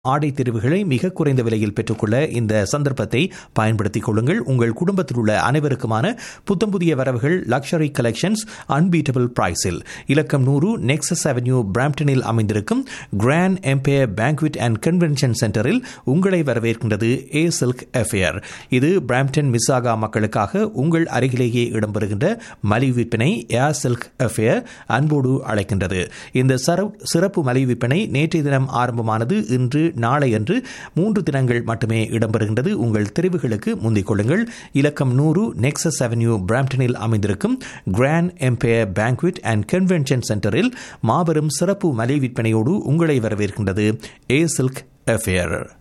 ஆடை தெரிவுகளை மிக குறைந்த விலையில் பெற்றுக்கொள்ள இந்த சந்தர்ப்பத்தை பயன்படுத்திக் கொள்ளுங்கள் உங்கள் குடும்பத்தில் உள்ள அனைவருக்குமான புத்தம் புதிய வரவுகள் லக்ஷரி கலெக்ஷன்ஸ் அன்பீட்டபிள் பிரைஸில் இலக்கம் நூறு நெக்ஸஸ் அவென்யூ பிராம்டனில் அமைந்திருக்கும் grand empire banquet and convention சென்டரில் உங்களை வரவேற்கின்றது ஏ சில்க் எஃபேர் இது பிராம்டன் மிஸ்ஸாகா மக்களுக்காக உங்கள் அருகிலேயே இடம்பெறுகின்ற மலிவு விற்பனை ஏர் சில்க் எஃபேர் அன்போடு அழைக்கின்றது இந்த சிறப்பு மலிவு விற்பனை நேற்றைய தினம் ஆரம்பமானது இன்று நாளை அன்று மூன்று தினங்கள் மட்டுமே இடம்பெறுகின்றது உங்கள் தெரிவுகளுக்கு முந்திக் கொள்ளுங்கள் இலக்கம் நூறு நெக்ஸஸ் அவென்யூ பிராம்டனில் அமைந்திருக்கும் grand empire banquet and convention சென்டரில் மாபெரும் சிறப்பு மலை விற்பனையோடு உங்களை வரவேற்கின்றது ஏ சில்க் அஃபேர்